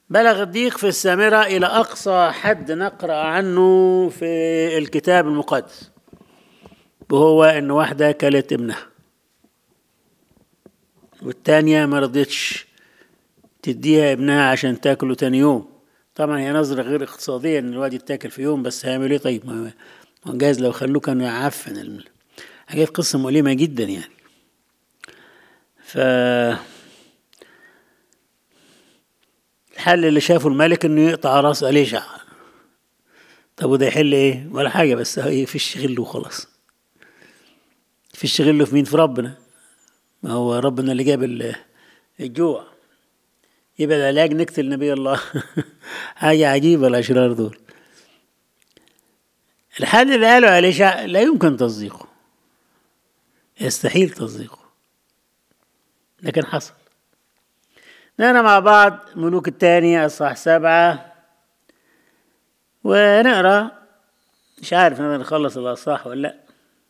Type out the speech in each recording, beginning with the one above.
بلغ الضيق في السامرة إلى أقصى حد نقرأ عنه في الكتاب المقدس وهو إن واحدة كلت ابنها والتانية ما رضيتش تديها ابنها عشان تاكله تاني يوم طبعا هي نظرة غير اقتصادية إن الواد يتاكل في يوم بس هيعمل إيه طيب ما ما جايز لو خلوه كانوا يعفن الم- حاجات قصة مؤلمة جدا يعني ف الحل اللي شافه الملك انه يقطع راس أليشع طب وده يحل ايه ولا حاجة بس هو يفش غله وخلاص يفش غله في مين في ربنا ما هو ربنا اللي جاب ال- الجوع يبقى العلاج نقتل نبي الله حاجة عجيبة الأشرار دول الحل اللي قاله أليشع لا يمكن تصديقه يستحيل تصديقه لكن حصل نقرا مع بعض ملوك الثانية أصحاح سبعة ونقرا مش عارف نقدر نخلص الأصحاح ولا لأ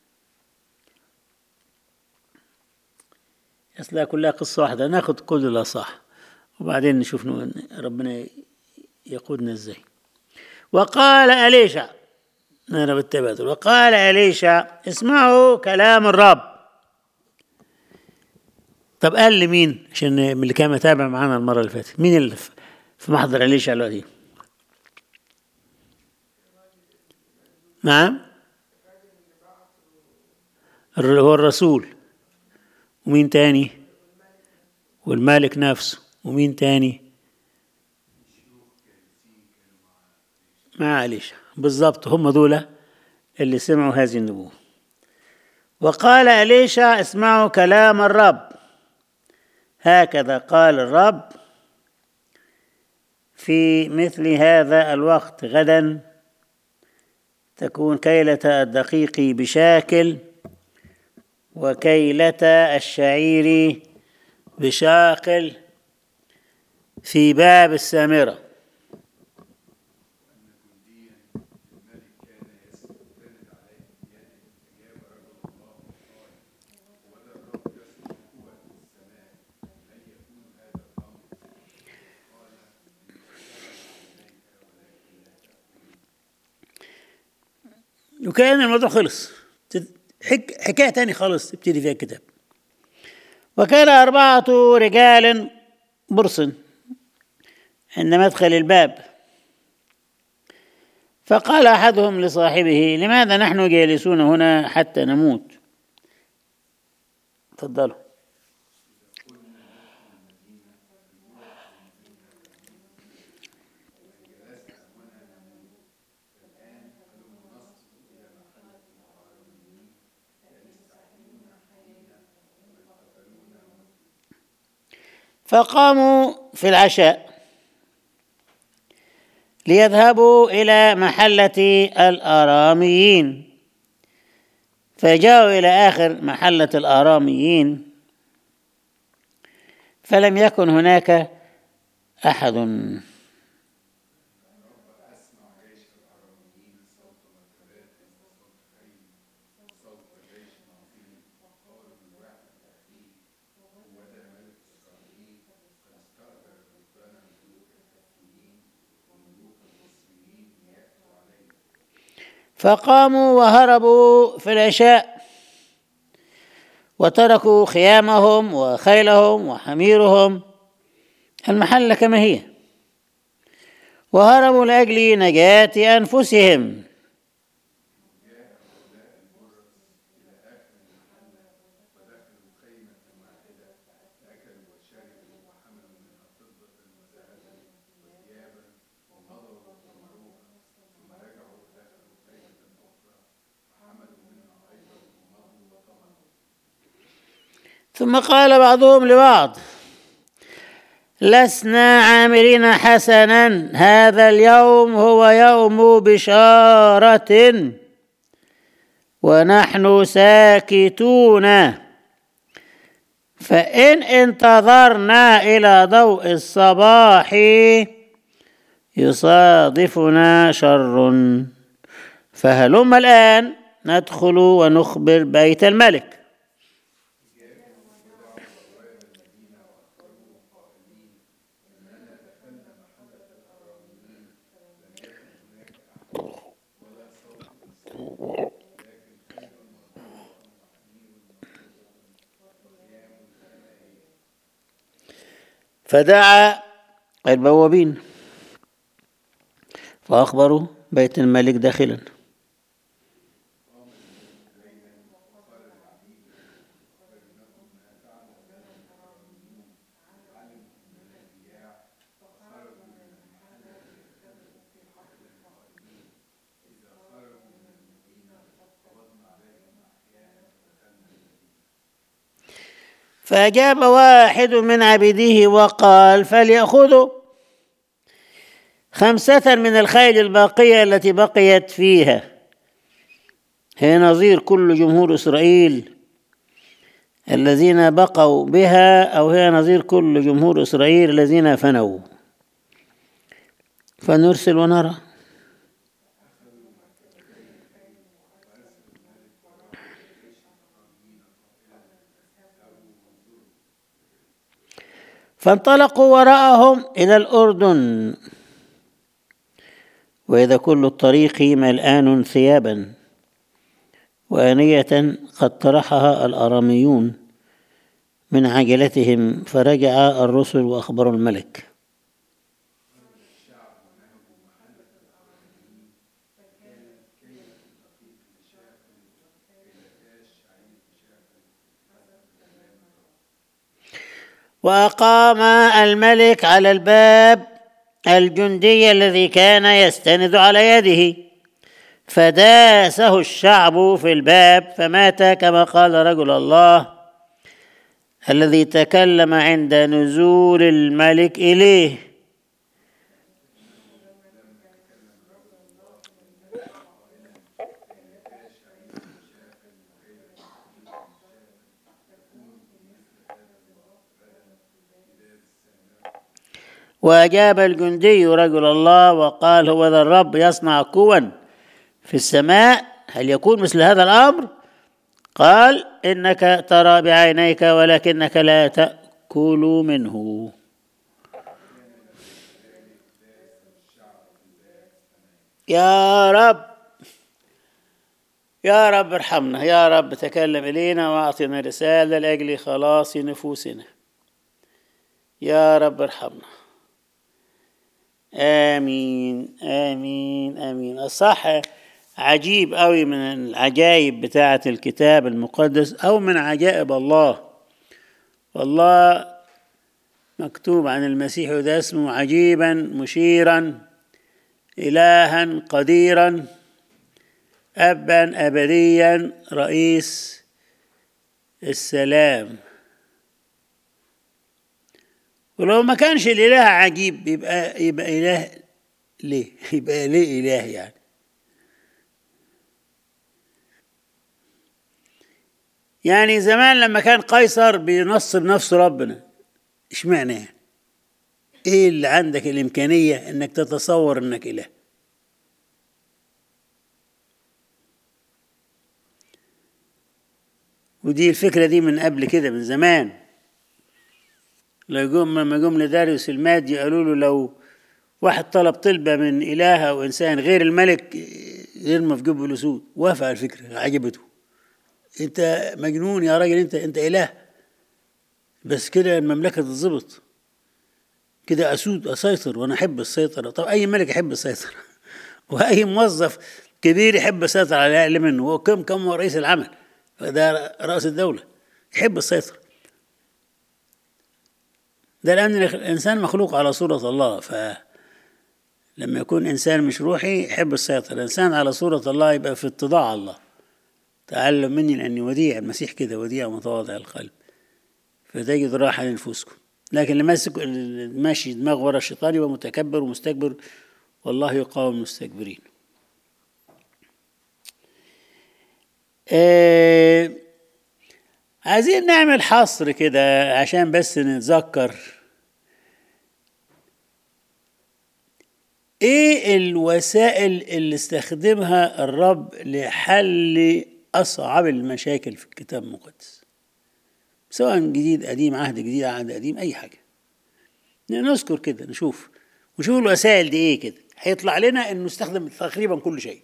أصلها كلها قصة واحدة ناخد كل الأصحاح وبعدين نشوف نو- ربنا يقودنا ازاي وقال أليشع نقرا بالتبادل وقال أليشع اسمعوا كلام الرب طب قال لمين عشان من اللي كان متابع معانا المره اللي فاتت مين اللي في- في محضر أليشع دلوقتي نعم الر- هو الرسول ومين تاني والمالك نفسه ومين تاني مع أليشع بالظبط هم دول اللي سمعوا هذه النبوة وقال أليشع اسمعوا كلام الرب هكذا قال الرب في مثل هذا الوقت غدا تكون كيلة الدقيق بشاكل وكيلة الشعير بشاقل في باب السامرة وكأن الموضوع خلص تت- حك... حكاية تاني خالص تبتدي فيها الكتاب وكان أربعة رجال برص عند مدخل الباب فقال أحدهم لصاحبه لماذا نحن جالسون هنا حتى نموت تفضلوا فقاموا في العشاء ليذهبوا إلى محلة الآراميين فجاءوا إلى آخر محلة الآراميين فلم يكن هناك أحد فقاموا وهربوا في العشاء وتركوا خيامهم وخيلهم وحميرهم المحل كما هي وهربوا لأجل نجاة أنفسهم ثم قال بعضهم لبعض لسنا عاملين حسنا هذا اليوم هو يوم بشارة ونحن ساكتون فإن انتظرنا إلى ضوء الصباح يصادفنا شر فهلم الآن ندخل ونخبر بيت الملك فدعا البوابين فأخبروا بيت الملك داخلا فأجاب واحد من عبيده وقال فليأخذوا خمسة من الخيل الباقية التي بقيت فيها هي نظير كل جمهور إسرائيل الذين بقوا بها أو هي نظير كل جمهور إسرائيل الذين فنوا فنرسل ونرى فانطلقوا وراءهم إلى الأردن وإذا كل الطريق ملآن ثيابا وآنية قد طرحها الأراميون من عجلتهم فرجع الرسل وأخبروا الملك وأقام الملك على الباب الجندي الذي كان يستند على يده فداسه الشعب في الباب فمات كما قال رجل الله الذي تكلم عند نزول الملك إليه وأجاب الجندي رجل الله وقال هو ذا الرب يصنع كوا في السماء هل يكون مثل هذا الأمر قال إنك ترى بعينيك ولكنك لا تأكل منه يا رب يا رب ارحمنا يا رب تكلم إلينا وأعطنا رسالة لأجل خلاص نفوسنا يا رب ارحمنا آمين آمين آمين الصح عجيب قوي من العجائب بتاعة الكتاب المقدس أو من عجائب الله والله مكتوب عن المسيح ده اسمه عجيبا مشيرا إلها قديرا أبا أبديا رئيس السلام ولو ما كانش الإله عجيب يبقى يبقى إله ليه؟ يبقى ليه إله يعني؟ يعني زمان لما كان قيصر بينصب نفسه ربنا اشمعنى يعني؟ ايه اللي عندك الامكانيه انك تتصور انك اله ودي الفكره دي من قبل كده من زمان لما لما جم لداريوس المادي قالوا له لو واحد طلب طلبه من اله او انسان غير الملك يرمى في جبه الاسود وافق على الفكره عجبته انت مجنون يا راجل انت انت اله بس كده المملكه تتظبط كده اسود اسيطر وانا احب السيطره طب اي ملك يحب السيطره واي موظف كبير يحب السيطره على الاقل منه هو كم كم هو رئيس العمل ده راس الدوله يحب السيطره ده لان الانسان مخلوق على صوره الله ف لما يكون انسان مش روحي يحب السيطره الانسان على صوره الله يبقى في اتضاع الله تعلم مني لاني وديع المسيح كده وديع متواضع القلب فتجد راحه لنفوسكم لكن اللي ماسك ماشي دماغ ورا الشيطان يبقى متكبر ومستكبر والله يقاوم المستكبرين آه عايزين نعمل حصر كده عشان بس نتذكر ايه الوسائل اللي استخدمها الرب لحل اصعب المشاكل في الكتاب المقدس سواء جديد قديم عهد جديد عهد قديم اي حاجه نذكر كده نشوف ونشوف الوسائل دي ايه كده هيطلع لنا انه استخدم تقريبا كل شيء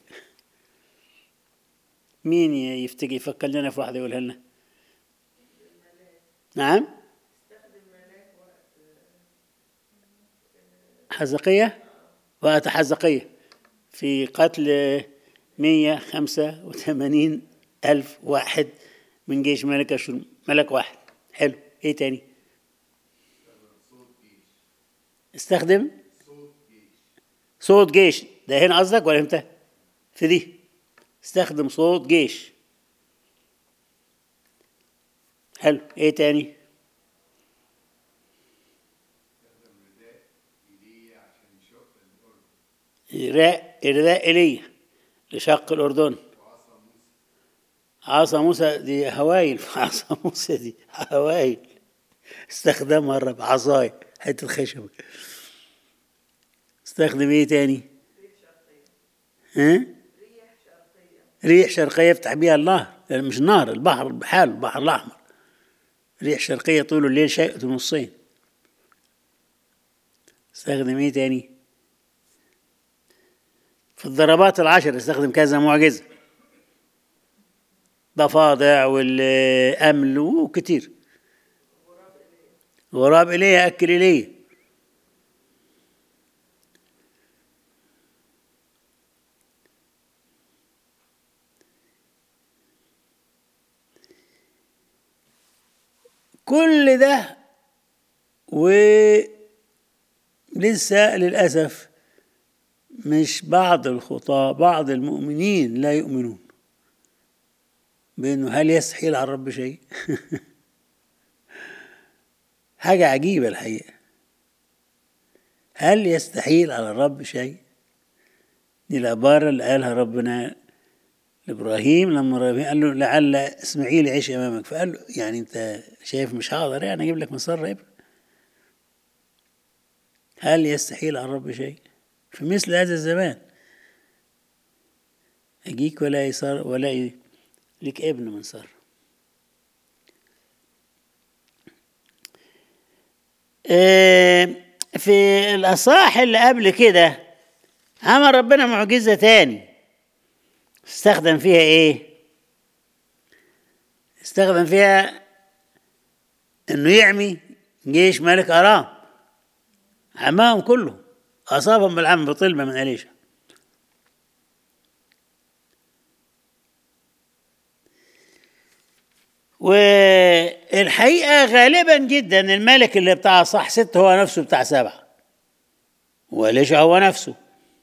مين يفتكر يفكر لنا في واحده يقولها لنا نعم حزقية وقت حزقية في قتل 185 ألف واحد من جيش ملك أشور ملك واحد حلو إيه تاني استخدم صوت جيش ده هنا قصدك ولا امتى في دي استخدم صوت جيش حلو ايه تاني إرداء إرداء إيليا لشق الأردن عصا موسى دي هوايل عصا موسى دي هوايل استخدمها الرب عصاي حتة خشب استخدم ايه تاني ها ريح شرقية يفتح بيها النهر يعني مش النهر البحر بحاله البحر الأحمر ريح شرقية طول الليل شقت نصين استخدم ايه تاني في الضربات العشر استخدم كذا معجزة ضفادع والأمل وكتير غراب إليه أكل إليه كل ده ولسه للأسف مش بعض الخطاة بعض المؤمنين لا يؤمنون بأنه هل يستحيل على الرب شيء حاجة عجيبة الحقيقة هل يستحيل على الرب شيء دي العبارة اللي قالها ربنا لإبراهيم لما إبراهيم قال له لعل إسماعيل يعيش أمامك فقال له يعني أنت شايف مش هقدر يعني أجيب لك مسار ابن هل يستحيل على الرب شيء في مثل هذا الزمان أجيك ولا يصار ولا ي... لك ابن من صار في الأصح اللي قبل كده عمل ربنا معجزة تاني استخدم فيها ايه استخدم فيها انه يعمي جيش ملك ارام عماهم كله اصابهم بالعم بطلبه من اليشا والحقيقة غالبا جدا الملك اللي بتاع صح ست هو نفسه بتاع سبعة وليش هو نفسه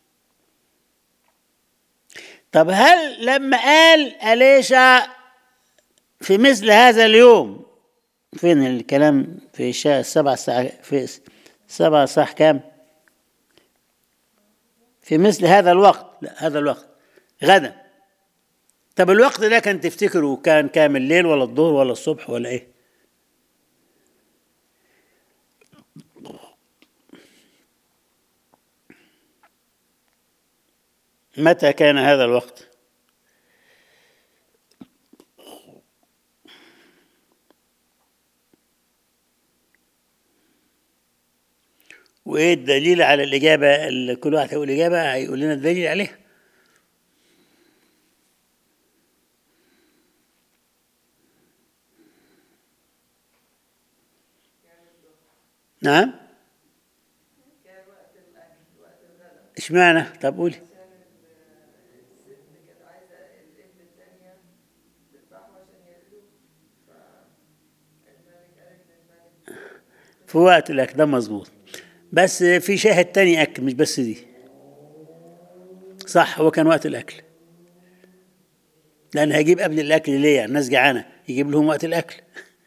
طب هل لما قال أليشا في مثل هذا اليوم فين الكلام في السبع ساعة في سبع صح كام في مثل هذا الوقت لا هذا الوقت غدا طب الوقت ده كان تفتكروا كان كام الليل ولا الظهر ولا الصبح ولا ايه متى كان هذا الوقت وايه الدليل على الاجابه اللي كل واحد هيقول اجابه هيقول لنا الدليل عليها نعم اشمعنى طب قولي في وقت الاكل ده مظبوط بس في شاهد تاني اكل مش بس دي صح هو كان وقت الاكل لان هيجيب قبل الاكل ليه يعني الناس جعانه يجيب لهم وقت الاكل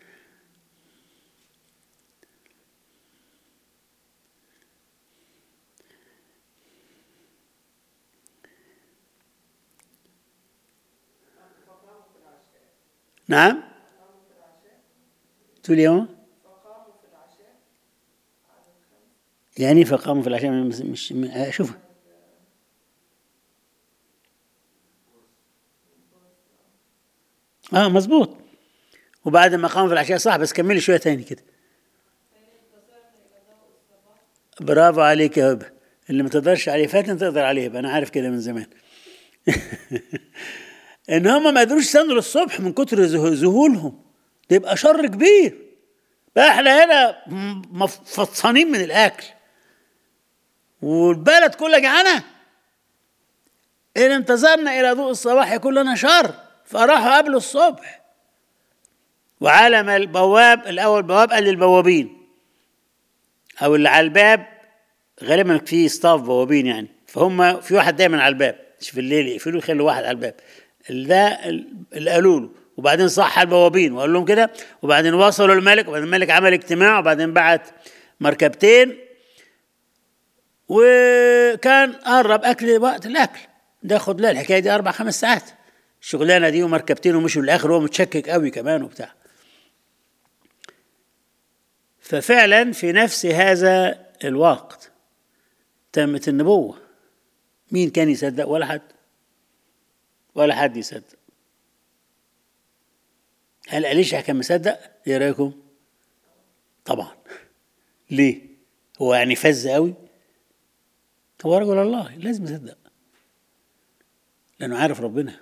نعم تقول يوم يعني فقاموا في العشاء مش, مش شوف اه مظبوط وبعد ما قاموا في العشاء صح بس كملي شويه تاني كده برافو عليك يا هبه اللي ما تقدرش عليه فاتن تقدر عليه بقى انا عارف كده من زمان ان هم ما قدروش يستنوا للصبح من كتر ذهولهم ده يبقى شر كبير بقى احنا هنا مفطسانين من الاكل والبلد كلها جعانه ان انتظرنا الى ضوء الصباح يكون لنا شر فراحوا قبله الصبح وعلم البواب الاول بواب قال للبوابين او اللي على الباب غالبا في ستاف بوابين يعني فهم في واحد دايما على الباب مش في الليل يقفلوا يخلوا واحد على الباب ده اللي قالوا له وبعدين صح البوابين وقال لهم كده وبعدين وصلوا الملك وبعدين الملك عمل اجتماع وبعدين بعت مركبتين وكان قرب اكل وقت الاكل ده خد له الحكايه دي اربع خمس ساعات الشغلانه دي ومركبتين ومشوا للاخر وهو متشكك قوي كمان وبتاع ففعلا في نفس هذا الوقت تمت النبوه مين كان يصدق ولا حد ولا حد يصدق هل أليشع كان مصدق؟ ايه رايكم؟ طبعا ليه؟ هو يعني فز قوي؟ هو رجل الله لازم يصدق لأنه عارف ربنا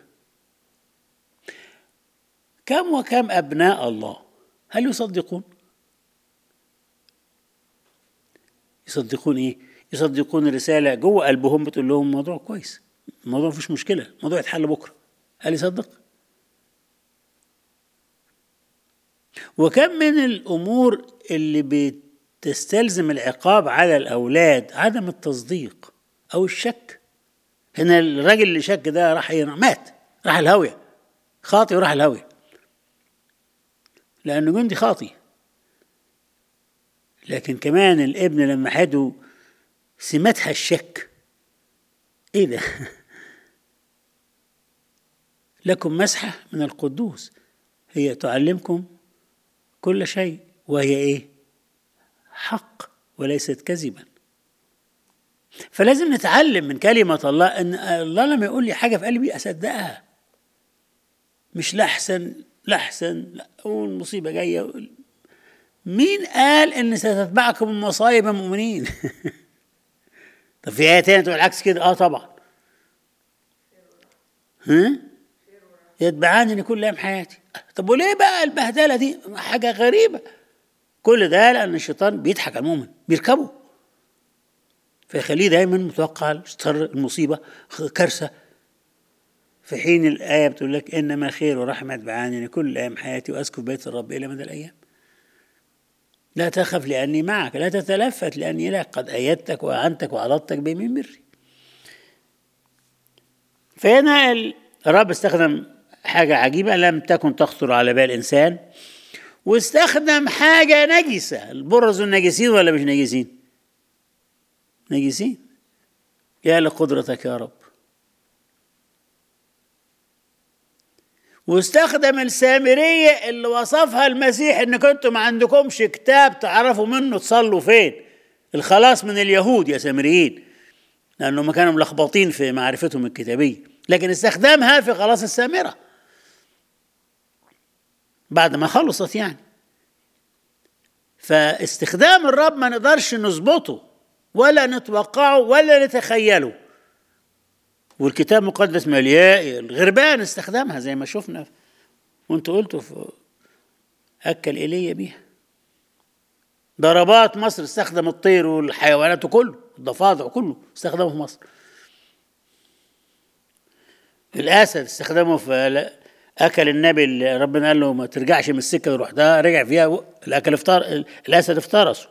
كم وكم أبناء الله هل يصدقون؟ يصدقون إيه؟ يصدقون الرسالة جوه قلبهم بتقول لهم موضوع كويس الموضوع مفيش مشكلة الموضوع يتحل بكرة هل يصدق؟ وكم من الأمور اللي بتستلزم العقاب على الأولاد عدم التصديق أو الشك هنا الراجل اللي شك ده راح مات راح الهاوية خاطي وراح الهاوية لأنه جندي خاطي لكن كمان الابن لما حده سمتها الشك ايه ده لكم مسحة من القدوس هي تعلمكم كل شيء وهي ايه حق وليست كذبا فلازم نتعلم من كلمة الله ان الله لما يقول لي حاجة في قلبي اصدقها مش لحسن لحسن لا والمصيبة جاية مين قال ان ستتبعكم المصايب يا مؤمنين طب في آية تانية تقول العكس كده اه طبعا ها يتبعانني كل ايام حياتي طب وليه بقى البهدله دي حاجه غريبه كل ده لان الشيطان بيضحك على المؤمن بيركبه فيخليه دايما متوقع الشر المصيبه كارثه في حين الآية بتقول لك إنما خير ورحمة يتبعانني كل أيام حياتي وأسكن بيت الرب إلى مدى الأيام لا تخف لأني معك لا تتلفت لأني لك قد أيدتك وأعنتك وعضدتك بيمين بري فهنا الرب استخدم حاجة عجيبة لم تكن تخطر على بال إنسان واستخدم حاجة نجسة البرز النجسين ولا مش نجسين نجسين يا لقدرتك يا رب واستخدم السامرية اللي وصفها المسيح ان كنتم ما عندكمش كتاب تعرفوا منه تصلوا فين الخلاص من اليهود يا سامريين لانهم كانوا ملخبطين في معرفتهم الكتابية لكن استخدمها في خلاص السامرة بعد ما خلصت يعني فاستخدام الرب ما نقدرش نظبطه ولا نتوقعه ولا نتخيله والكتاب المقدس مليان الغربان استخدمها زي ما شفنا وانت قلتوا في أكل إيليا بيها ضربات مصر استخدم الطير والحيوانات وكله الضفادع وكله استخدمه في مصر الأسد استخدمه في أكل النبي اللي ربنا قال له ما ترجعش من السكة روح ده رجع فيها الأكل افتار الأسد افترسه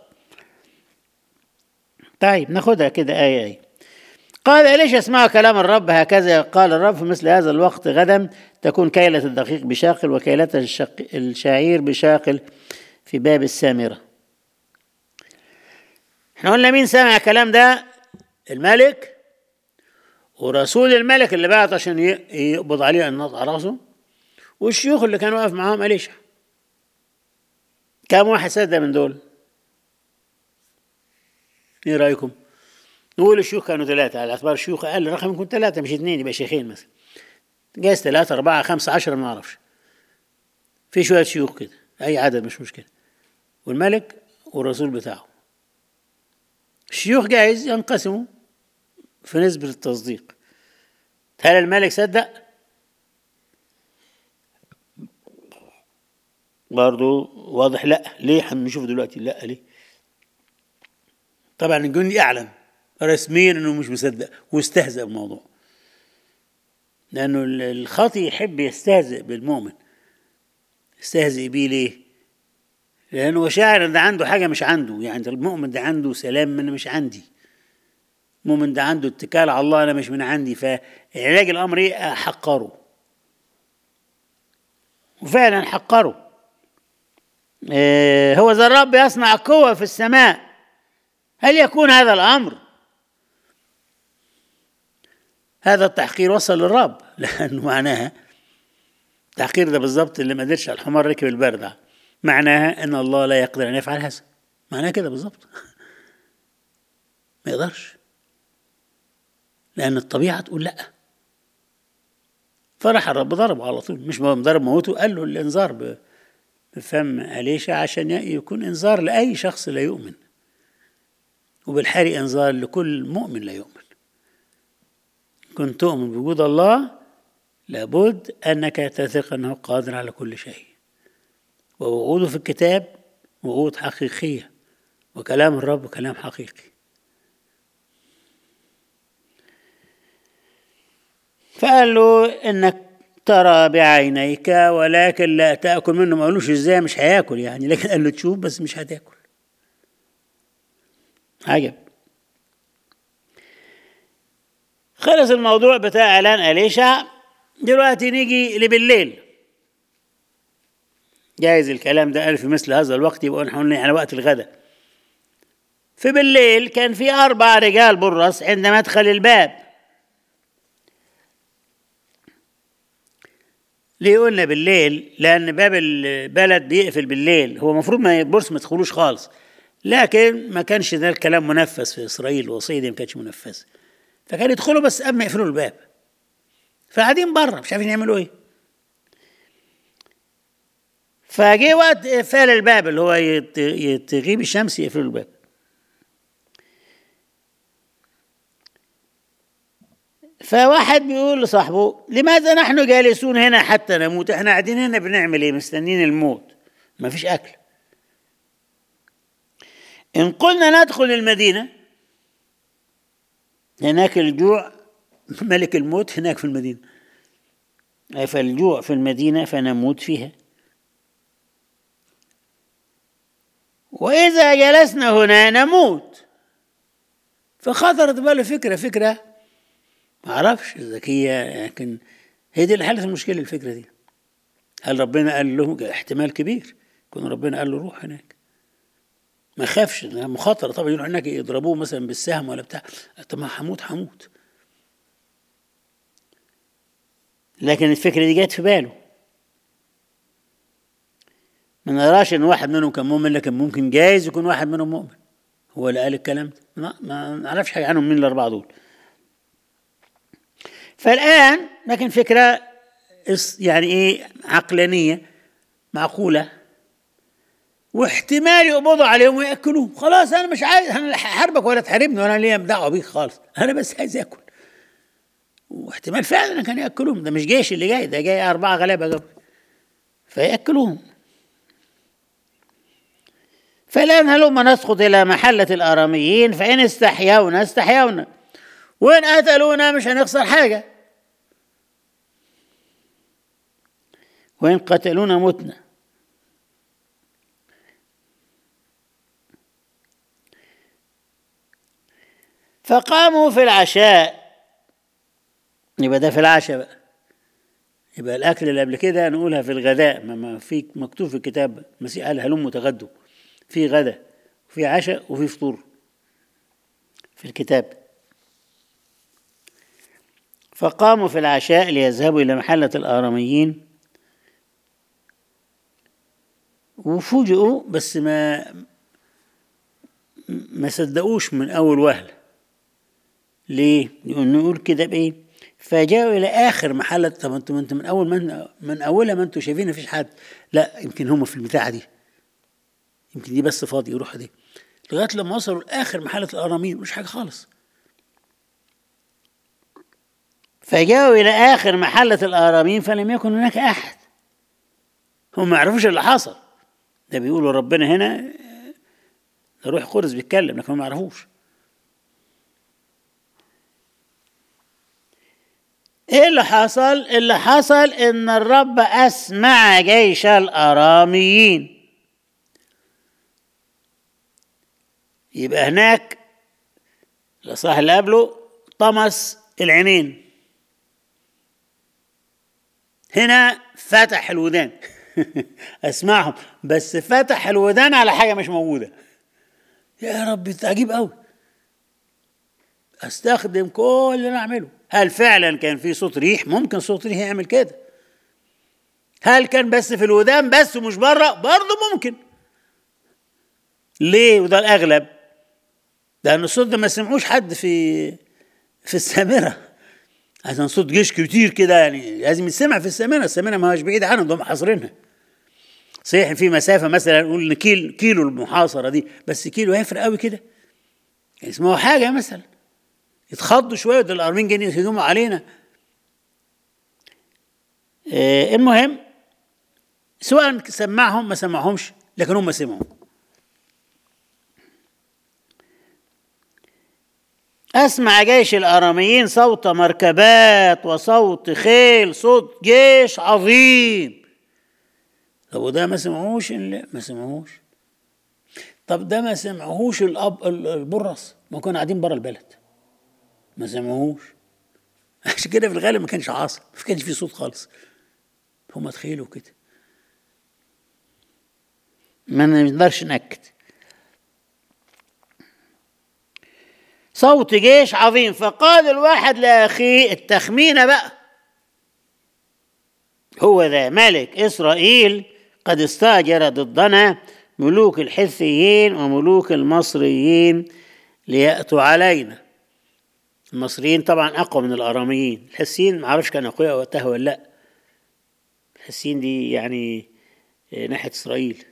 طيب ناخدها كده آية آية قال ليش اسمعوا كلام الرب هكذا قال الرب في مثل هذا الوقت غدا تكون كيلة الدقيق بشاقل وكيلة الشق... الشعير بشاقل في باب السامرة احنا قلنا مين سمع الكلام ده الملك ورسول الملك اللي بعت عشان يقبض عليه النط على راسه والشيوخ اللي كانوا واقف معاهم أليشع كم واحد صدق من دول ايه رايكم نقول الشيوخ كانوا ثلاثة على اعتبار الشيوخ أقل رقم يكون ثلاثة مش اثنين يبقى شيخين مثلا جايز ثلاثة أربعة خمسة عشرة ما أعرفش في شوية شيوخ كده أي عدد مش مشكلة والملك والرسول بتاعه الشيوخ جايز ينقسموا في نسبة التصديق هل الملك صدق؟ برضو واضح لا ليه هنشوف دلوقتي لا ليه طبعا الجندي اعلن رسميا انه مش مصدق واستهزأ بالموضوع لانه الخاطي يحب يستهزئ بالمؤمن يستهزئ بيه ليه؟ لانه هو شاعر ان ده عنده حاجه مش عنده يعني المؤمن ده عنده سلام من مش عندي المؤمن ده عنده اتكال على الله انا مش من عندي فعلاج الامر ايه احقره وفعلا حقره إيه هو ذا الرب يصنع قوة في السماء هل يكون هذا الأمر هذا التحقير وصل للرب لأنه معناها التحقير ده بالظبط اللي ما قدرش الحمار ركب البردع معناها أن الله لا يقدر أن يفعل هذا معناها كده بالظبط ما يقدرش لأن الطبيعة تقول لأ فرح الرب ضربه على طول مش ضرب موته قال له الإنذار بفم أليشا عشان يكون إنذار لأي شخص لا يؤمن وبالحري إنذار لكل مؤمن لا يؤمن كنت تؤمن بوجود الله لابد أنك تثق أنه قادر على كل شيء ووعوده في الكتاب وعود حقيقية وكلام الرب كلام حقيقي فقال له انك ترى بعينيك ولكن لا تاكل منه ما قالوش ازاي مش هياكل يعني لكن قال له تشوف بس مش هتاكل عجب خلص الموضوع بتاع اعلان اليشع دلوقتي نيجي لبالليل جايز الكلام ده قال في مثل هذا الوقت يبقى نحن على وقت الغداء في بالليل كان في أربع رجال برص عند مدخل الباب ليه قلنا بالليل لأن باب البلد بيقفل بالليل هو المفروض ما البرص ما تدخلوش خالص لكن ما كانش ده الكلام منفذ في إسرائيل الوصية دي ما كانتش منفذة فكان يدخلوا بس قبل ما يقفلوا الباب فقاعدين بره مش عارفين يعملوا ايه فجه وقت اقفال الباب اللي هو تغيب الشمس يقفلوا الباب فواحد بيقول لصاحبه لماذا نحن جالسون هنا حتى نموت احنا قاعدين هنا بنعمل ايه مستنين الموت ما فيش اكل ان قلنا ندخل المدينه هناك الجوع ملك الموت هناك في المدينه فالجوع في المدينه فنموت فيها واذا جلسنا هنا نموت فخطرت باله فكره فكره ما اعرفش ذكيه لكن هي دي اللي حلت المشكله الفكره دي هل ربنا قال له احتمال كبير يكون ربنا قال له روح هناك ما خافش مخاطره طبعا يروح هناك يضربوه مثلا بالسهم ولا بتاع طب ما هموت هموت لكن الفكره دي جت في باله ما نراش ان واحد منهم كان مؤمن لكن ممكن جايز يكون واحد منهم مؤمن هو اللي قال الكلام ده ما, ما نعرفش حاجه عنهم مين الاربعه دول فالآن لكن فكرة يعني إيه عقلانية معقولة واحتمال يقبضوا عليهم ويأكلوهم خلاص أنا مش عايز أنا حاربك ولا تحاربني ولا ليا دعوة بيك خالص أنا بس عايز آكل واحتمال فعلا كانوا يأكلوهم ده مش جيش اللي جاي ده جاي أربعة غلابة قبل فيأكلوهم فالآن هلما نسقط إلى محلة الآراميين فإن استحيونا استحيونا وإن قتلونا مش هنخسر حاجة وإن قتلونا متنا فقاموا في العشاء يبقى ده في العشاء بقى يبقى الأكل اللي قبل كده نقولها في الغداء ما في مكتوب في الكتاب المسيح قال هلم تغدوا في غدا وفي عشاء وفي فطور في الكتاب فقاموا في العشاء ليذهبوا إلى محلة الآراميين وفوجئوا بس ما ما صدقوش من أول وهلة ليه؟ نقول كده بإيه؟ فجاءوا إلى آخر محلة طب أنتم أنتم من أول من من أولها ما أنتم شايفين مفيش حد لا يمكن هم في البتاعة دي يمكن دي بس فاضي يروحوا دي لغاية لما وصلوا لآخر محلة الآرامين مش حاجة خالص فجاءوا إلى آخر محلة الآرامين فلم يكن هناك أحد هم ما يعرفوش اللي حصل ده بيقولوا ربنا هنا ده روح قدس بيتكلم لكن ما يعرفوش ايه اللي حصل اللي حصل ان الرب اسمع جيش الاراميين يبقى هناك الاصحاح اللي قبله طمس العينين هنا فتح الودان اسمعهم بس فتح الودان على حاجه مش موجوده يا رب عجيب قوي استخدم كل اللي انا اعمله هل فعلا كان في صوت ريح ممكن صوت ريح يعمل كده هل كان بس في الودان بس ومش بره برضه ممكن ليه وده الاغلب لان الصوت ده ما سمعوش حد في في السامره عشان صوت جيش كتير كده يعني لازم يتسمع في السامره السامره ما هوش بعيد عنهم هم حاصرينها صحيح في مسافه مثلا نقول كيلو كيلو المحاصره دي بس كيلو هيفرق قوي كده يسمعوا حاجه مثلا يتخضوا شويه ده الارمين جايين يهجموا علينا آه المهم سواء سمعهم ما سمعهمش لكن هم سمعوا أسمع جيش الأراميين صوت مركبات وصوت خيل صوت جيش عظيم طب وده ما سمعوش لا ما سمعوش طب ده ما سمعوهوش الأب البرص ما كانوا قاعدين بره البلد ما سمعوهوش عشان كده في الغالب ما كانش عاصم ما كانش في صوت خالص هم تخيلوا كده ما نقدرش نأكد صوت جيش عظيم فقال الواحد لأخيه التخمينة بقى هو ذا ملك إسرائيل قد استاجر ضدنا ملوك الحثيين وملوك المصريين ليأتوا علينا المصريين طبعا أقوى من الأراميين الحثيين ما اعرفش كانوا أقوياء وقتها ولا لأ الحثيين دي يعني ناحية إسرائيل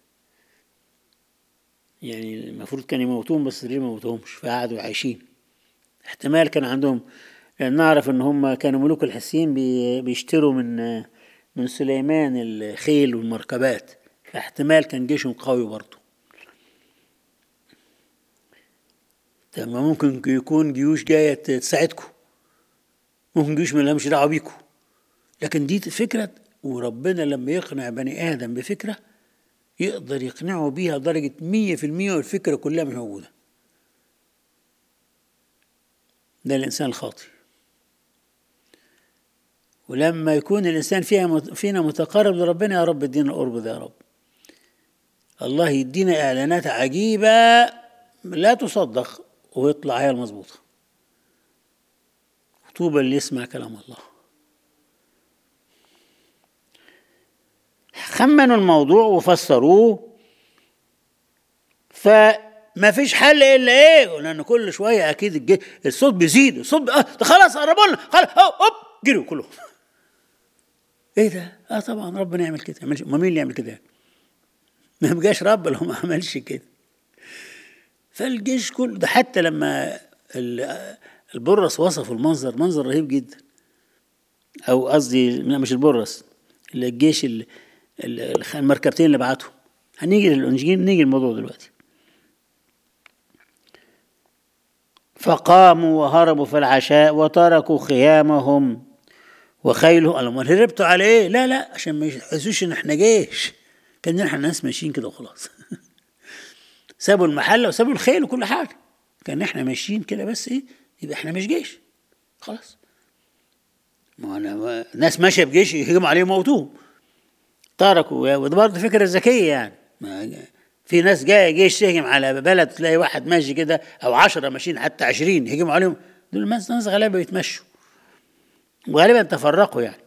يعني المفروض كان يموتوهم بس ليه ما موتوهمش فقعدوا عايشين احتمال كان عندهم لان نعرف ان هم كانوا ملوك الحسين بيشتروا من من سليمان الخيل والمركبات فاحتمال كان جيشهم قوي برضه طب ما ممكن يكون جيوش جاية تساعدكم ممكن جيوش ما لهمش دعوة بيكم لكن دي فكرة وربنا لما يقنع بني آدم بفكرة يقدر يقنعه بيها لدرجة مية في المية والفكرة كلها مش موجودة ده الإنسان الخاطئ ولما يكون الإنسان فيها فينا متقرب لربنا يا رب ادينا القرب ده يا رب الله يدينا إعلانات عجيبة لا تصدق ويطلع هي المظبوطة طوبى اللي يسمع كلام الله خمنوا الموضوع وفسروه فما فيش حل الا ايه لان كل شويه اكيد الصوت بيزيد الصوت بي... آه ده خلاص قربوا لنا خلاص هوب جروا كلهم ايه ده؟ اه طبعا ربنا يعمل كده ما مين اللي يعمل كده؟ ما بقاش رب لو ما عملش كده فالجيش كله ده حتى لما البرص وصفوا المنظر منظر رهيب جدا او قصدي لا مش البرص الجيش اللي المركبتين اللي بعتهم هنيجي للانجيل نيجي الموضوع دلوقتي فقاموا وهربوا في العشاء وتركوا خيامهم وخيلهم قالوا امال هربتوا على ايه؟ لا لا عشان ما يحسوش ان احنا جيش كان احنا ناس ماشيين كده وخلاص سابوا المحله وسابوا الخيل وكل حاجه كان احنا ماشيين كده بس ايه يبقى احنا مش جيش خلاص ما انا ناس ماشيه بجيش يهجموا عليهم وموتوهم تركوا وده برضه فكره ذكيه يعني في ناس جايه جيش تهجم على بلد تلاقي واحد ماشي كده او عشرة ماشيين حتى عشرين يهجموا عليهم دول ناس ناس غالبا بيتمشوا وغالبا تفرقوا يعني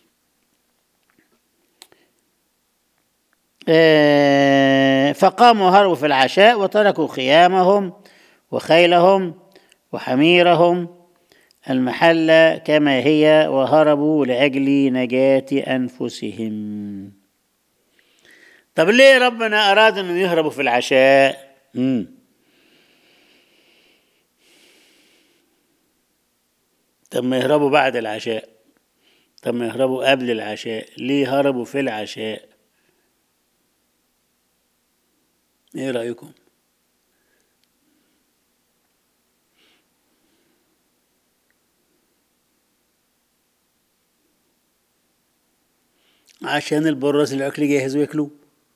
فقاموا هربوا في العشاء وتركوا خيامهم وخيلهم وحميرهم المحلة كما هي وهربوا لأجل نجاة أنفسهم طب ليه ربنا أراد أنهم يهربوا في العشاء مم. طب ما يهربوا بعد العشاء طب ما يهربوا قبل العشاء ليه هربوا في العشاء ايه رأيكم عشان البرص الأكل جاهز وياكلوه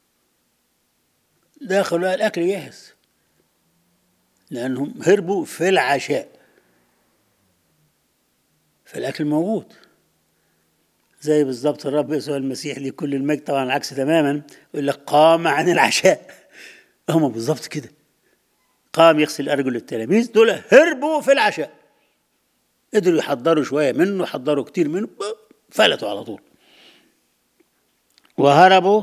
دخلوا الأكل جاهز لأنهم هربوا في العشاء فالأكل موجود زي بالظبط الرب يسوع المسيح لكل المجد طبعا العكس تماما يقول لك قام عن العشاء هم بالظبط كده قام يغسل أرجل التلاميذ دول هربوا في العشاء قدروا يحضروا شوية منه حضروا كتير منه فلتوا على طول وهربوا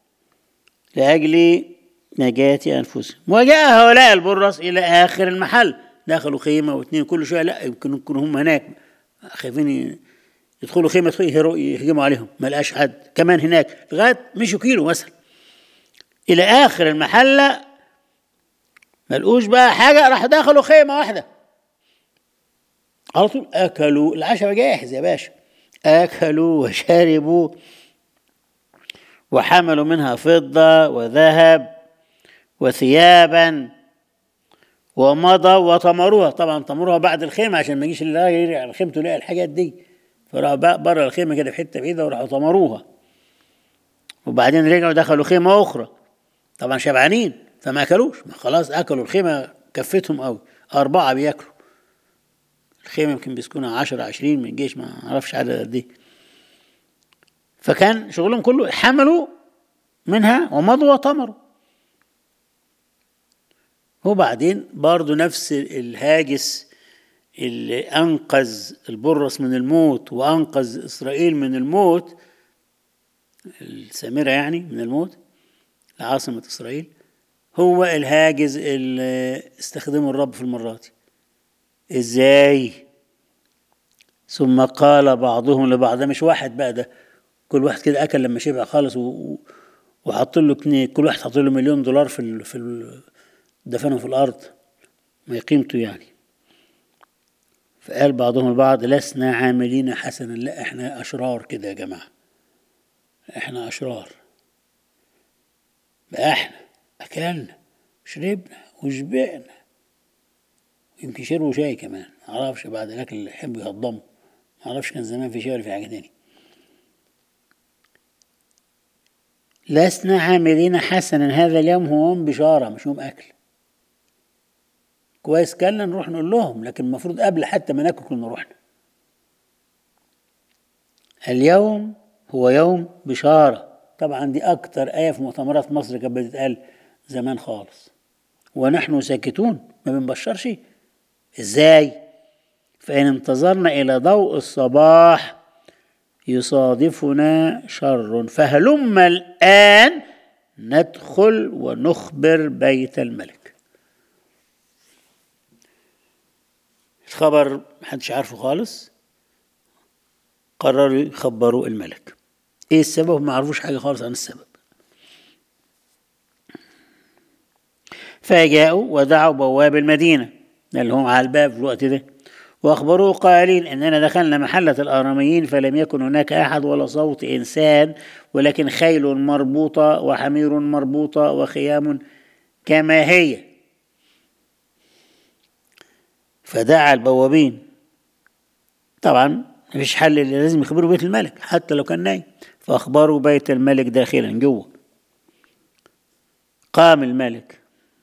لأجل نجاة أنفسهم وجاء هؤلاء البرص إلى آخر المحل دخلوا خيمة واثنين كل شوية لا يمكن يكونوا هم هناك خايفين يدخلوا خيمة يهجموا عليهم ما لقاش حد كمان هناك لغاية مشوا كيلو مثلا إلى آخر المحلة ما لقوش بقى حاجة راح دخلوا خيمة واحدة على طول أكلوا العشاء جاهز يا باشا أكلوا وشربوا وحملوا منها فضة وذهب وثيابا ومضوا وطمروها طبعا طمروها بعد الخيمة عشان ما يجيش الراجل يرجع على خيمته يلاقي الحاجات دي فراحوا بره الخيمة كده في حتة بعيدة وراحوا طمروها وبعدين رجعوا دخلوا خيمة أخرى طبعا شبعانين فما أكلوش ما خلاص أكلوا الخيمة كفتهم قوي أربعة بياكلوا الخيمة يمكن بيسكنها عشرة عشرين من الجيش ما أعرفش عدد قد إيه فكان شغلهم كله حملوا منها ومضوا وطمروا وبعدين برضو نفس الهاجس اللي أنقذ البرص من الموت وأنقذ إسرائيل من الموت السامرة يعني من الموت لعاصمة إسرائيل هو الهاجس اللي استخدمه الرب في المرات ازاي ثم قال بعضهم لبعض ده مش واحد بقى ده كل واحد كده اكل لما شبع خالص و... وحط له كنيه كل واحد حط له مليون دولار في ال... في ال... دفنهم في الارض ما قيمته يعني فقال بعضهم البعض لسنا عاملين حسنا لا احنا اشرار كده يا جماعه احنا اشرار بقى احنا اكلنا شربنا وشبعنا يمكن شربوا شاي كمان معرفش بعد الاكل اللي يحبوا يهضموا معرفش كان زمان في شاي ولا في حاجه تاني لسنا عاملين حسنا هذا اليوم هو يوم بشاره مش يوم اكل كويس كلنا نروح نقول لهم لكن المفروض قبل حتى ما ناكل كنا رحنا اليوم هو يوم بشارة طبعا دي أكتر آية في مؤتمرات مصر كانت بتتقال زمان خالص ونحن ساكتون ما بنبشرش ازاي فإن انتظرنا إلى ضوء الصباح يصادفنا شر فهلم الآن ندخل ونخبر بيت الملك الخبر محدش عارفه خالص قرروا يخبروا الملك ايه السبب ما عرفوش حاجة خالص عن السبب فجاءوا ودعوا بواب المدينة اللي هم على الباب في الوقت ده واخبروه قائلين اننا دخلنا محله الاراميين فلم يكن هناك احد ولا صوت انسان ولكن خيل مربوطه وحمير مربوطه وخيام كما هي فدعا البوابين طبعا مفيش حل اللي لازم يخبروا بيت الملك حتى لو كان نايم فاخبروا بيت الملك داخلا جوه قام الملك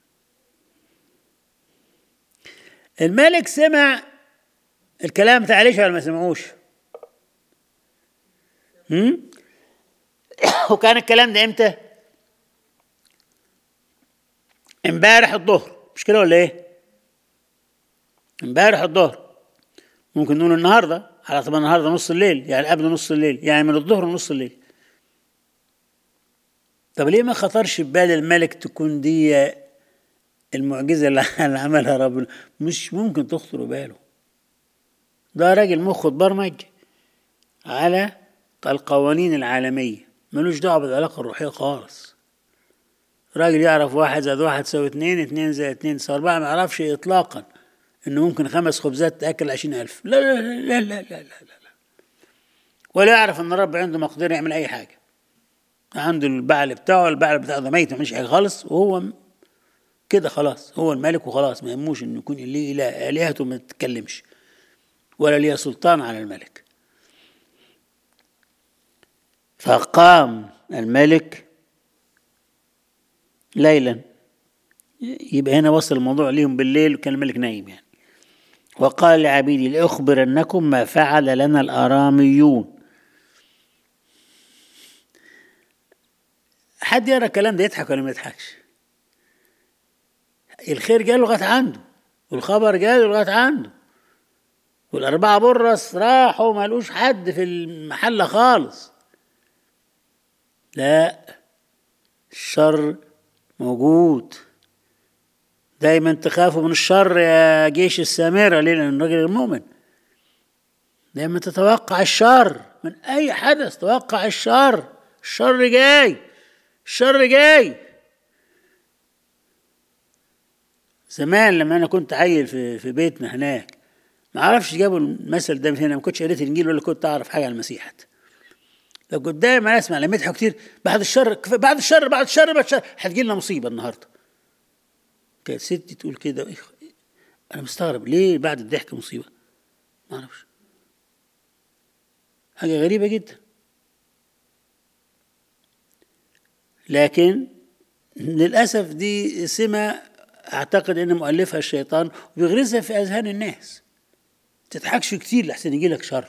الملك سمع الكلام بتاع عليش ولا ما سمعوش هم؟ وكان الكلام ده امتى امبارح الظهر مش كده ولا ايه امبارح الظهر ممكن نقول النهارده على طبعا النهارده نص الليل يعني قبل نص الليل يعني من الظهر لنص الليل طب ليه ما خطرش ببال الملك تكون دي المعجزة اللي عملها ربنا مش ممكن تخطر باله ده راجل مخه اتبرمج على القوانين العالمية ملوش دعوة بالعلاقة الروحية خالص راجل يعرف واحد زائد واحد تساوي اتنين اتنين زائد اتنين تساوي أربعة ما يعرفش إطلاقا إنه ممكن خمس خبزات تأكل عشرين ألف لا لا لا لا لا لا لا, لا. ولا يعرف إن الرب عنده مقدرة يعمل أي حاجة عنده البعل بتاعه البعل بتاعه ده ميت ما يعملش حاجة خالص وهو كده خلاص هو الملك وخلاص ما يهموش انه يكون ليه اله الهته ما تتكلمش ولا ليه سلطان على الملك فقام الملك ليلا يبقى هنا وصل الموضوع ليهم بالليل وكان الملك نايم يعني وقال لعبيدي لأخبرنكم ما فعل لنا الآراميون حد يرى الكلام ده يضحك ولا ما يضحكش الخير جاله لغايه عنده والخبر جاله لغايه عنده والأربعة برص راحوا ما لقوش حد في المحلة خالص لا الشر موجود دايما تخافوا من الشر يا جيش السامرة ليه لأن الراجل المؤمن دايما تتوقع الشر من أي حدث توقع الشر الشر جاي الشر جاي زمان لما أنا كنت عيل في, في بيتنا هناك ما اعرفش جابوا المثل ده من هنا ما كنتش قريت الانجيل ولا كنت اعرف حاجه عن المسيح لو كنت دايما اسمع لما يضحكوا كتير بعد الشر بعد الشر بعد الشر بعد الشر هتجي لنا مصيبه النهارده كانت ستي تقول كده انا مستغرب ليه بعد الضحك مصيبه ما اعرفش حاجه غريبه جدا لكن للاسف دي سمه اعتقد ان مؤلفها الشيطان وبيغرسها في اذهان الناس تضحكش كتير لحسن يجي لك شر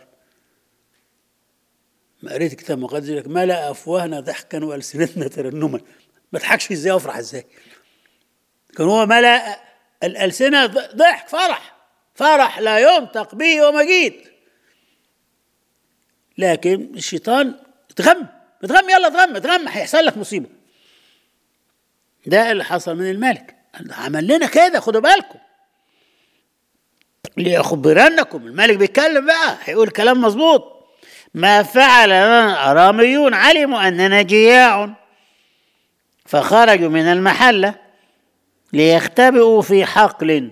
ما قريت كتاب مقدس لك ملأ أفواهنا ضحكا وألسنتنا ترنما ما تضحكش ازاي وافرح ازاي كان هو ملأ الألسنة ضحك فرح فرح لا ينطق به ومجيد لكن الشيطان اتغم اتغم يلا اتغم اتغم هيحصل لك مصيبة ده اللي حصل من الملك عمل لنا كده خدوا بالكم ليخبرنكم الملك بيتكلم بقى هيقول كلام مظبوط ما فعل الأراميون علموا أننا جياع فخرجوا من المحلة ليختبئوا في حقل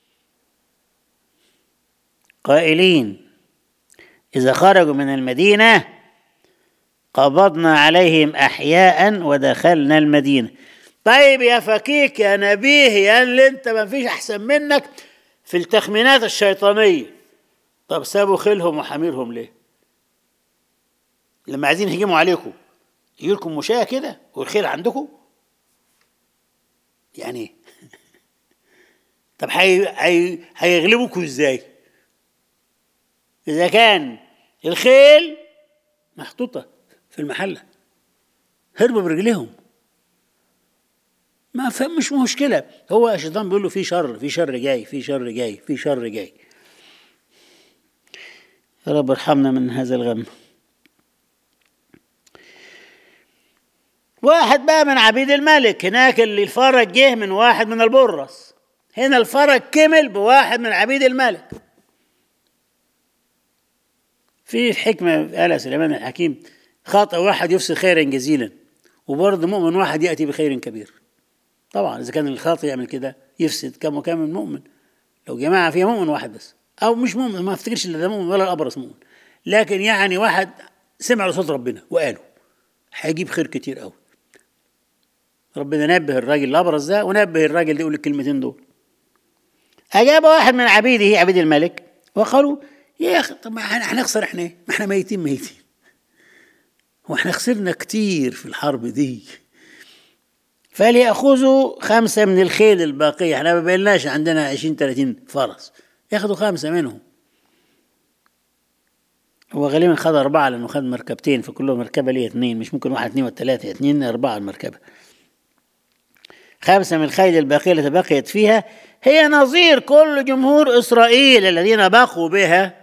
قائلين إذا خرجوا من المدينة قبضنا عليهم أحياء ودخلنا المدينة طيب يا فكيك يا نبيه يا اللي انت ما فيش احسن منك في التخمينات الشيطانية طب سابوا خيلهم وحميرهم ليه لما عايزين يهجموا عليكم يجي لكم مشاة كده والخيل عندكم يعني طب هيغلبوكم ازاي اذا كان الخيل محطوطة في المحلة هربوا برجليهم ما مش مشكلة هو الشيطان بيقول له في شر في شر جاي في شر جاي في شر جاي يا رب ارحمنا من هذا الغم واحد بقى من عبيد الملك هناك اللي الفرج جه من واحد من البرص هنا الفرج كمل بواحد من عبيد الملك في حكمة قالها سليمان الحكيم خاطئ واحد يفسد خيرا جزيلا وبرضه مؤمن واحد يأتي بخير كبير طبعا إذا كان الخاطئ يعمل كده يفسد كم وكم من مؤمن لو جماعة فيها مؤمن واحد بس أو مش مؤمن ما افتكرش إلا ده مؤمن ولا الأبرص مؤمن لكن يعني واحد سمع لصوت ربنا وقاله هيجيب خير كتير قوي ربنا نبه الراجل الأبرص ده ونبه الراجل ده يقول الكلمتين دول أجاب واحد من عبيده عبيد الملك وقالوا يا أخي طب ما هنخسر احنا ايه؟ ما احنا ميتين ميتين واحنا خسرنا كتير في الحرب دي فليأخذوا خمسة من الخيل الباقية احنا ما بقيناش عندنا عشرين تلاتين فرس ياخدوا خمسة منهم هو غالبا خد أربعة لأنه خد مركبتين فكل مركبة ليه اثنين مش ممكن واحد اثنين وثلاثة اثنين أربعة المركبة خمسة من الخيل الباقية التي بقيت فيها هي نظير كل جمهور إسرائيل الذين بقوا بها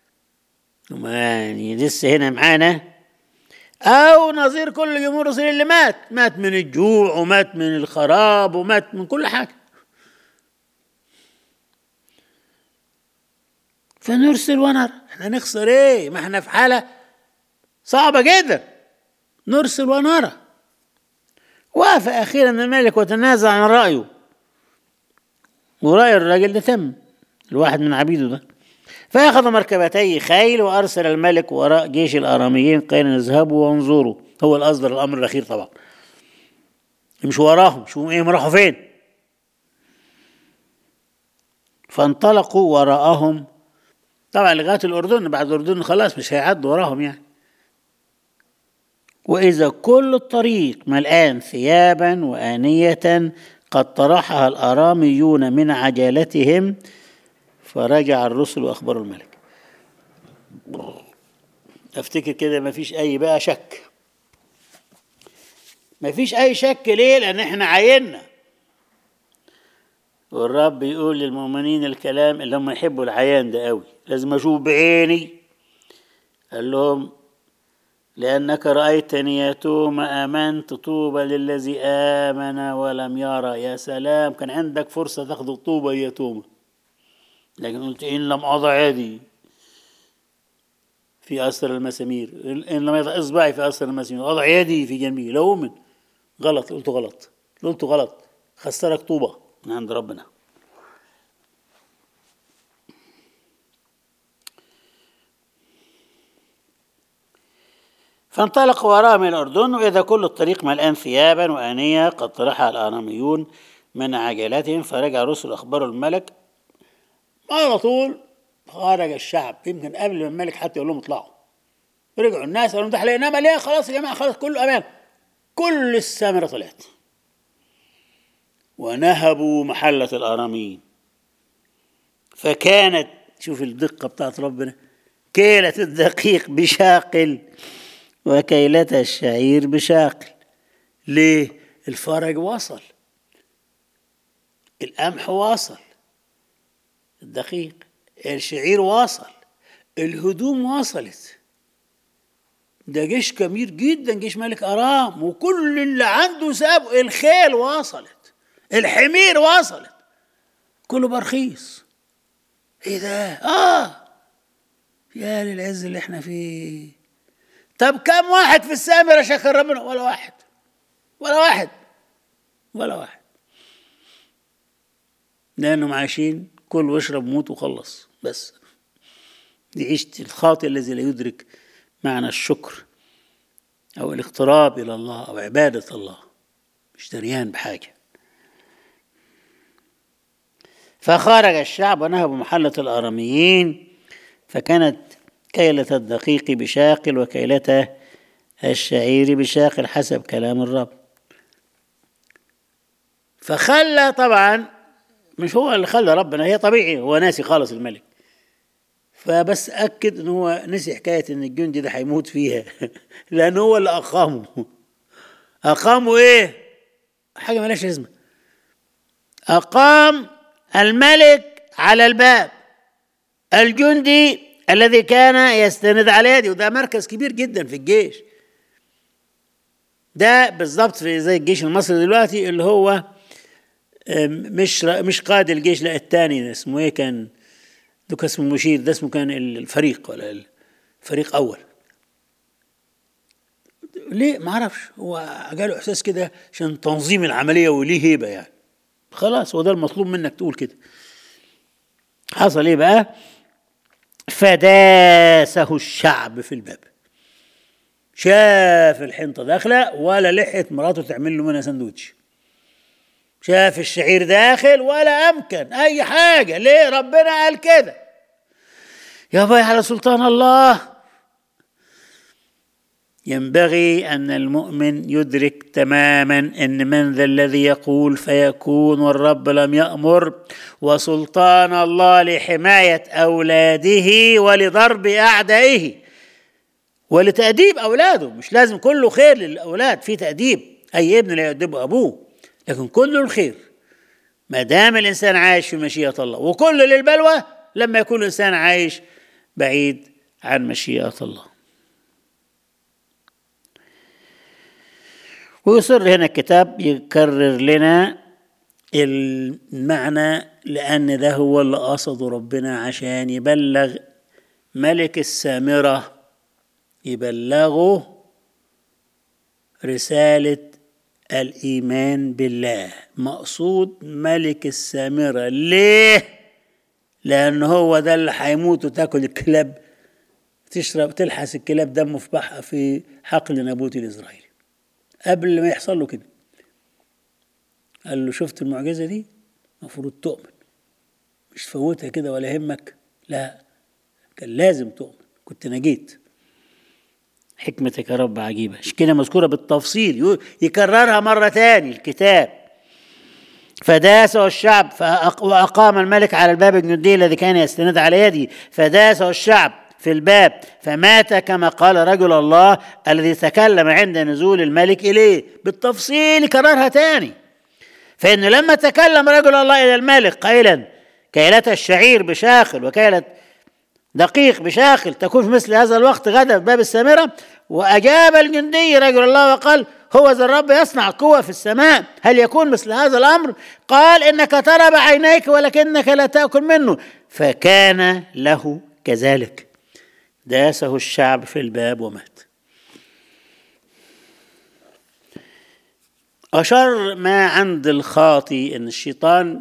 يعني لسه هنا معانا أو نظير كل جمهور إسرائيل اللي مات مات من الجوع ومات من الخراب ومات من كل حاجة فنرسل ونر احنا نخسر ايه ما احنا في حالة صعبة جدا نرسل ونرى وافق أخيرا الملك وتنازع عن رأيه ورأي الراجل ده تم الواحد من عبيده ده فأخذ مركبتي خيل وأرسل الملك وراء جيش الآراميين قيل اذهبوا وانظروا هو الأصدر الأمر الأخير طبعا مش وراهم شوفوا إيه راحوا فين فانطلقوا وراءهم طبعا لغاية الأردن بعد الأردن خلاص مش هيعدوا وراهم يعني وإذا كل الطريق ملآن ثيابا وآنية قد طرحها الآراميون من عجلتهم فرجع الرسل وأخبروا الملك افتكر كده ما فيش أي بقى شك ما فيش أي شك ليه لأن احنا عينا والرب يقول للمؤمنين الكلام اللي هم يحبوا العيان ده قوي لازم أشوف بعيني قال لهم لأنك رأيتني يا توما آمنت طوبى للذي آمن ولم يرى يا سلام كان عندك فرصة تاخد طوبى يا توما لكن قلت إن لم أضع يدي في أثر المسامير إن لم يضع إصبعي في أثر المسامير أضع يدي في جنبي لا أؤمن غلط قلت غلط قلت غلط خسرك طوبة من عند ربنا فانطلق وراء من الأردن وإذا كل الطريق ملآن ثيابا وآنية قد طرحها الآراميون من عجلاتهم فرجع رسل أخبروا الملك على طول خرج الشعب يمكن قبل ما الملك حتى يقول لهم اطلعوا رجعوا الناس قالوا ده لقيناه مليان خلاص يا جماعه خلاص كله امان كل السامره طلعت ونهبوا محله الاراميين فكانت شوف الدقه بتاعت ربنا كيلة الدقيق بشاقل وكيلة الشعير بشاقل ليه الفرج وصل القمح وصل الدقيق الشعير وصل الهدوم وصلت ده جيش كبير جدا جيش ملك أرام وكل اللي عنده سابه الخيل وصلت الحمير وصلت كله برخيص ايه ده اه يا للعز اللي احنا فيه طب كم واحد في السامرة شكر ربنا ولا واحد ولا واحد ولا واحد لأنهم عايشين كل واشرب موت وخلص بس دي عيشة الخاطئ الذي لا يدرك معنى الشكر أو الاقتراب إلى الله أو عبادة الله مش دريان بحاجة فخرج الشعب ونهبوا محلة الآراميين فكانت كيلة الدقيق بشاقل وكيلة الشعير بشاقل حسب كلام الرب فخلى طبعا مش هو اللي خلى ربنا هي طبيعي هو ناسي خالص الملك فبس أكد إن هو نسي حكاية إن الجندي ده هيموت فيها لأن هو اللي أقامه أقاموا إيه؟ حاجة مالهاش لازمة أقام الملك على الباب الجندي الذي كان يستند على يدي وده مركز كبير جدا في الجيش ده بالظبط في زي الجيش المصري دلوقتي اللي هو مش مش قائد الجيش لا الثاني اسمه ايه كان ده كان اسمه المشير ده اسمه كان الفريق ولا الفريق اول ليه ما اعرفش هو جاله احساس كده عشان تنظيم العمليه وليه هيبه يعني خلاص هو ده المطلوب منك تقول كده حصل ايه بقى فداسه الشعب في الباب شاف الحنطه داخله ولا لحقت مراته تعمل له منها سندوتش شاف الشعير داخل ولا امكن اي حاجه ليه ربنا قال كده يا باي على سلطان الله ينبغي ان المؤمن يدرك تماما ان من ذا الذي يقول فيكون والرب لم يامر وسلطان الله لحمايه اولاده ولضرب اعدائه ولتاديب اولاده مش لازم كله خير للاولاد في تاديب اي ابن لا يؤدبه ابوه لكن كله الخير ما دام الانسان عايش في مشيئه الله وكل للبلوى لما يكون الانسان عايش بعيد عن مشيئه الله ويصر هنا الكتاب يكرر لنا المعنى لأن ده هو اللي قصده ربنا عشان يبلغ ملك السامرة يبلغه رسالة الإيمان بالله مقصود ملك السامرة ليه؟ لأن هو ده اللي هيموت وتاكل الكلاب تشرب تلحس الكلاب دمه في بحر في حقل نابوت الإسرائيلي قبل ما يحصل له كده قال له شفت المعجزة دي المفروض تؤمن مش تفوتها كده ولا يهمك لا كان لازم تؤمن كنت نجيت حكمتك يا رب عجيبة مش كده مذكورة بالتفصيل يو- يكررها مرة تاني الكتاب فداسه الشعب فأق- وأقام الملك على الباب الجندي الذي كان يستند على يده فداسه الشعب في الباب فمات كما قال رجل الله الذي تكلم عند نزول الملك إليه بالتفصيل كررها تاني فإنه لما تكلم رجل الله إلى الملك قائلا كيلة الشعير بشاخل وكيلة دقيق بشاخل تكون في مثل هذا الوقت غدا في باب السامرة وأجاب الجندي رجل الله وقال هو ذا الرب يصنع قوة في السماء هل يكون مثل هذا الأمر قال إنك ترى بعينيك ولكنك لا تأكل منه فكان له كذلك داسه الشعب في الباب ومات أشر ما عند الخاطي إن الشيطان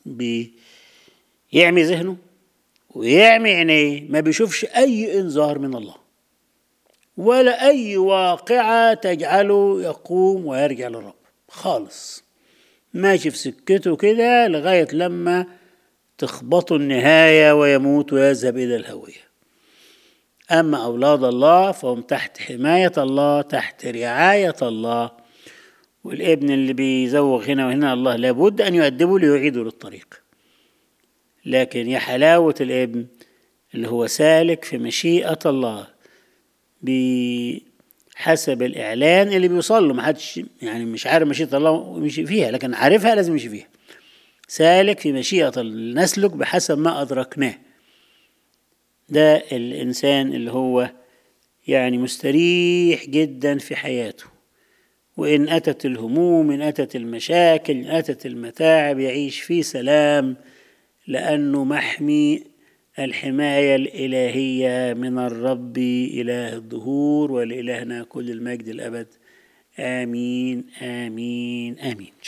بيعمي ذهنه ويعمي عينيه ما بيشوفش أي إنذار من الله ولا أي واقعة تجعله يقوم ويرجع للرب خالص ماشي في سكته كده لغاية لما تخبطه النهاية ويموت ويذهب إلى الهوية أما أولاد الله فهم تحت حماية الله تحت رعاية الله والابن اللي بيزوغ هنا وهنا الله لابد أن يؤدبه ليعيده للطريق لكن يا حلاوة الابن اللي هو سالك في مشيئة الله بحسب الإعلان اللي بيوصل له محدش يعني مش عارف مشيئة الله ويمشي فيها لكن عارفها لازم يمشي فيها سالك في مشيئة الله نسلك بحسب ما أدركناه ده الإنسان اللي هو يعني مستريح جدا في حياته وإن أتت الهموم إن أتت المشاكل إن أتت المتاعب يعيش في سلام لأنه محمي الحماية الإلهية من الرب إله الظهور ولإلهنا كل المجد الأبد آمين آمين آمين